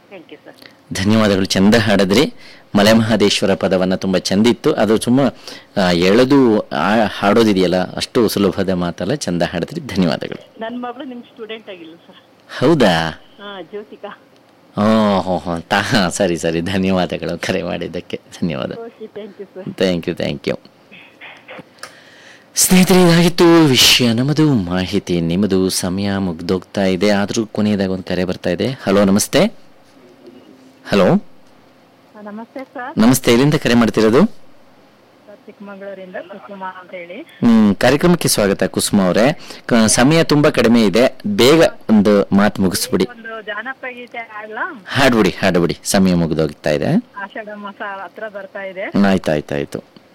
thank you sir ಧನ್ಯವಾದಗಳು ಚಂದ ಹಾಡಿದ್ರಿ ಮಲೆ ಮಹದೇಶ್ವರ ಪದವನ್ನ ತುಂಬಾ ಚಂದಿತ್ತು ಅದು ಸುಮ್ಮ ಆ, ಎಳೆದು ಆ- ಹಾಡೋದಿದೆಯಲ್ಲ ಅಷ್ಟು ಸುಲಭದ ಮಾತಲ್ಲ ಚಂದ ಹಾಡಿದ್ರಿ ಧನ್ಯವಾದಗಳು ನನ್ನ ಮಗಳು ನಿಮ್ ಸ್ಟೂಡೆಂಟ್ ಆಗಿಲ್ಲ ಸರ್ ಹೌದಾ ಹಾ ಜ್ಯೋತಿಕಾ ಓ ಹೋ ಹೋ ತಾ ಸರಿ ಸರಿ ಧನ್ಯವಾದಗಳು ಕರೆ ಮಾಡಿದ್ದಕ್ಕೆ ಧನ್ಯವಾದ okay thank you sir thank you thank you ಸ್ನೇಹಿತರೆ ಇದಾಗಿತ್ತು ವಿಷಯ ನಮ್ಮದು ಮಾಹಿತಿ ನಿಮ್ಮದು ಸಮಯ ಮುಗ್ದೋಗ್ತಾ ಇದೆ ಆದರೂ ಕೊನೆಯದಾಗ ಒಂದು ಕರೆ ಬರ್ತಾ ಇದೆ ಹಲೋ ನಮಸ್ತೆ ಹಲೋ ನಮಸ್ತೆ ಸರ್ ನಮಸ್ತೆ ಎಲ್ಲಿಂದ ಕರೆ ಮಾಡ್ತಿರೋದು ಚಿಕ್ಕಮಗಳೂರಿಂದ ಕುಸುಮ ಅಂತ ಹೇಳಿ ಹ್ಮ್ ಕಾರ್ಯಕ್ರಮಕ್ಕೆ ಸ್ವಾಗತ ಕುಸುಮ ಅವರೇ ಕ- ಸಮಯ ತುಂಬಾ ಕಡಿಮೆ ಇದೆ ಬೇಗ ಒಂದು ಮಾತು ಮುಗಿಸ್ಬಿಡಿ ಒಂದು ಜಾನಪದ ಗೀತೆ ಆಡ್ಲಾ ಹಾಡ್ಬಿಡಿ ಹಾಡ್ಬಿಡಿ ಸಮಯ ಮುಗಿದೋಗ್ತಾ ಇದೆ ಆಷಾಢ ಮಾಸ ಹತ್ರ ಬರ್ತಾ ಇದೆ ಆಯ್ತು ಆಯ್ತು ಆಯ್ತು